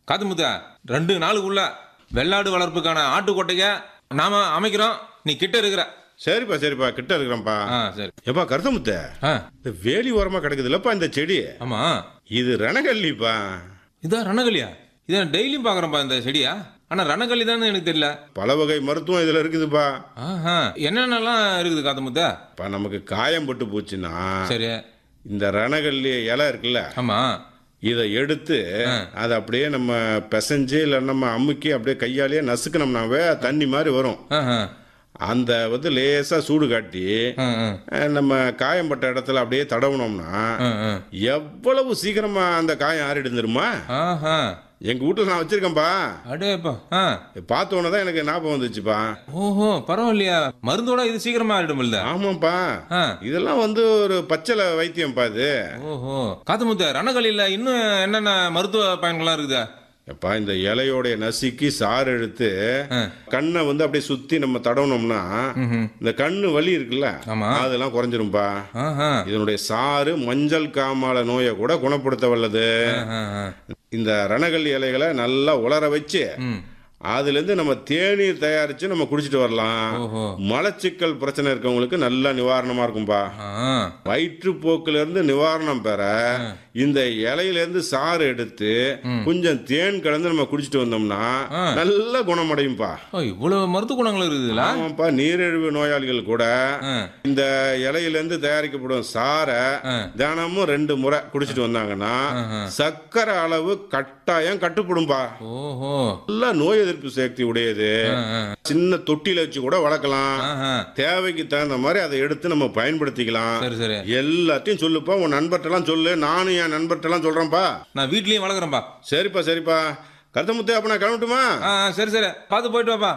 காத்துமுத்தா ரெண்டு நாளுக்குள்ள வெள்ளாடு வளர்ப்புக்கான ஆட்டு கொட்டையை நாம அமைக்கிறோம் நீ கிட்ட இருக்கிற சரிப்பா சரிப்பா கிட்ட இருக்கிறேன்ப்பா ஆ சரி ஏப்பா கருத்தமுத்த ஆ இந்த வேலி ஓரமா கிடக்குதுல்லப்பா இந்த செடி ஆமா இது ரணகல்லிப்பா இதான் ரணகலியா இதை டெய்லியும் பாக்குறேன்ப்பா இந்த செடியா ஆனா ரணகல்லி தானே எனக்கு தெரியல பல வகை மருத்துவம் இதுல இருக்குதுப்பா ஆஹா என்னென்னலாம் இருக்குது காத்துமுத்தா இப்ப நமக்கு காயம் பட்டு போச்சுன்னா சரி இந்த ரணகல்லி இலை இருக்குல்ல ஆமா இதை எடுத்து அதை அப்படியே நம்ம பிசைஞ்சு இல்லை நம்ம அமுக்கி அப்படியே கையாலேயே நசுக்கினோம்னாவே தண்ணி மாதிரி வரும் ஆஹா. அந்த வந்து லேசா சூடு காட்டி ஆ, ஆ. அஹ், நம்ம காயம்பட்ட இடத்துல அப்படியே தடவுனோம்னா ஆ, ஆ. எவ்வளவு சீக்கிரமா அந்த காயம் ஆறிடும் தெரியுமா ஆஹா எங்க வீட்டுல நான் வச்சிருக்கேன்ப்பா அடேப்பா ஆ பார்த்த உடனே தான் எனக்கு ஞாபகம் வந்துச்சுப்பா ஓஹோ பரவாயில்லையா மருந்தோட இது சீக்கிரமா ஆயிடும்ல ஆமாப்பா ஆ. இதெல்லாம் வந்து ஒரு பச்சளை வைத்தியம்ப்பா இது ஓஹோ காத்துமுத்த ரணகலில இன்னும் என்னென்ன மருத்துவ பயன்கள்லாம் இருக்குதா எப்பா இந்த இலையோடைய நசுக்கி சாறு எடுத்து ஆ. கண்ணை வந்து அப்படியே சுத்தி நம்ம தடவுனோம்னா ம்ஹும். இந்த கண்ணு வலி இருக்குல்ல ஆமா. அதெல்லாம் குறைஞ்சிரும்பா ஆஹா இதனுடைய சாறு மஞ்சள் காமால நோயை கூட குணப்படுத்த வல்லது ஆஹா, ஆஹா. இந்த ரணகல்லி இலைகளை நல்லா உலர வச்சு ம். அதுல இருந்து நம்ம தேநீர் தயாரிச்சு நம்ம குடிச்சிட்டு வரலாம் ஓஹோ மலச்சிக்கல் பிரச்சனை இருக்கவங்களுக்கு நல்ல நிவாரணமா இருக்கும்பா ஆ வயிற்றுப்போக்குல இருந்து நிவாரணம் பெற இந்த இலையில இருந்து சாறு எடுத்து கொஞ்சம் தேன் கலந்து நம்ம குடிச்சிட்டு வந்தோம்னா ஆ. நல்ல குணமடையும்பா ஓ, இவ்வளவு மருத்துவ குணங்கள் இருக்குதுல்ல ஆமாப்பா நீரிழிவு நோயாளிகள் கூட ஆ. இந்த இலையில இருந்து தயாரிக்கப்படும் சாரை தினமும் ரெண்டு முறை குடிச்சிட்டு வந்தாங்கன்னா சர்க்கரை அளவு கட்டாயம் கட்டுப்படும்பா ஓஹோ நல்ல நோய் எதிர்ப்பு சக்தி உடையது ஆ, ஆ. சின்ன தொட்டில வச்சு கூட வளர்க்கலாம் ஆஹா. தேவைக்கு தகுந்த மாதிரி அதை எடுத்து நம்ம பயன்படுத்திக்கலாம் சரி சரி எல்லாத்தையும் சொல்லுப்பா உன் நண்பர்கிட்டலாம் சொல்லு நானும் என் நண்பர்கிட்டலாம் சொல்றேன்ப்பா நான் வீட்லயும் வளர்க்குறேன்பா சரிப்பா சரிப்பா கருத்தமுத்து அப்ப நான் கிளம்பட்டுமா ஆ ஆ, சரி சரி பார்த்து போயிட்டு வாப்பா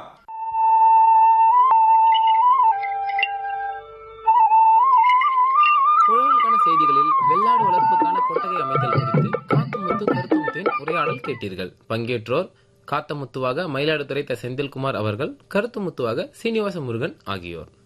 உழவர்களுக்கான செய்திகளில் வெள்ளாடு வளர்ப்புக்கான கொட்டகை அமைத்தல் குறித்து காத்தமுத்து கருத்துமுத்துவின் உரையாடல் கேட்டீர்கள் பங்கேற்றோர் காத்தமுத்துவாக மயிலாடுதுறை த செந்தில்குமார் அவர்கள் கருத்துமுத்துவாக சீனிவாச முருகன் ஆகியோர்